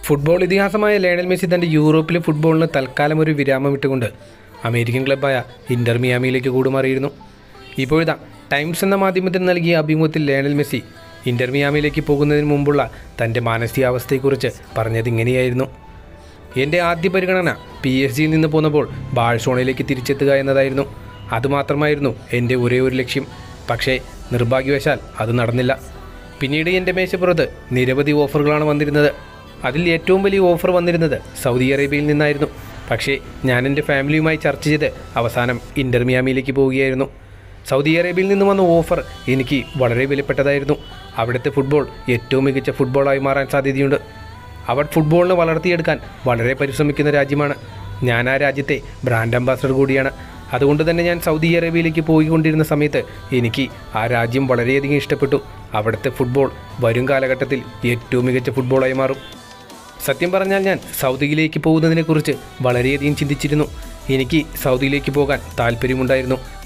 football ഇതിഹാസമായ Lionel Messi തൻ്റെ യൂറോപ്പിലെ ഫുട്ബോളിന് തൽക്കാലം ഒരു വിരാമം ഇട്ടുകൊണ്ട് അമേരിക്കൻ ക്ലബ്ബായ ഇന്റർ മിയാമിയിലേക്ക് കൂടുമാറിയിരുന്നു ഇപ്പോഴിതാ ടൈംസ് എന്ന മാധ്യമത്തിന് നൽകിയ അഭിമുഖത്തിൽ ലയണൽ മെസ്സി ഇന്റർ മിയാമിയിലേക്ക് പോകുന്നതിന് മുമ്പുള്ള തൻ്റെ മാനസികാവസ്ഥയെക്കുറിച്ച് പറഞ്ഞത് ഇങ്ങനെയായിരുന്നു എൻ്റെ ആദ്യ പരിഗണന പി എസ് ജിയിൽ നിന്ന് പോന്നപ്പോൾ ബാഴ്സോണയിലേക്ക് തിരിച്ചെത്തുക എന്നതായിരുന്നു അതുമാത്രമായിരുന്നു എൻ്റെ ഒരേ ഒരു ലക്ഷ്യം പക്ഷേ നിർഭാഗ്യവശാൽ അത് നടന്നില്ല പിന്നീട് എൻ്റെ മേശപ്പുറത്ത് നിരവധി ഓഫറുകളാണ് വന്നിരുന്നത് അതിൽ ഏറ്റവും വലിയ ഓഫർ വന്നിരുന്നത് സൗദി അറേബ്യയിൽ നിന്നായിരുന്നു പക്ഷേ ഞാൻ എൻ്റെ ഫാമിലിയുമായി ചർച്ച ചെയ്ത് അവസാനം ഇന്റർ മിയാമിയിലേക്ക് പോവുകയായിരുന്നു സൗദി അറേബ്യയിൽ നിന്ന് വന്ന ഓഫർ എനിക്ക് വളരെ വിലപ്പെട്ടതായിരുന്നു അവിടുത്തെ ഫുട്ബോൾ ഏറ്റവും മികച്ച ഫുട്ബോളായി മാറാൻ സാധ്യതയുണ്ട് അവർ ഫുട്ബോളിനെ വളർത്തിയെടുക്കാൻ വളരെ പരിശ്രമിക്കുന്ന രാജ്യമാണ് ഞാൻ ആ രാജ്യത്തെ ബ്രാൻഡ് അംബാസഡർ കൂടിയാണ് അതുകൊണ്ട് തന്നെ ഞാൻ സൗദി അറേബ്യയിലേക്ക് പോയിക്കൊണ്ടിരുന്ന സമയത്ത് എനിക്ക് ആ രാജ്യം വളരെയധികം ഇഷ്ടപ്പെട്ടു അവിടുത്തെ ഫുട്ബോൾ വരും കാലഘട്ടത്തിൽ ഏറ്റവും മികച്ച ഫുട്ബോളായി മാറും സത്യം പറഞ്ഞാൽ ഞാൻ സൗദിയിലേക്ക് പോകുന്നതിനെക്കുറിച്ച് വളരെയധികം ചിന്തിച്ചിരുന്നു എനിക്ക് സൗദിയിലേക്ക് പോകാൻ താല്പര്യമുണ്ടായിരുന്നു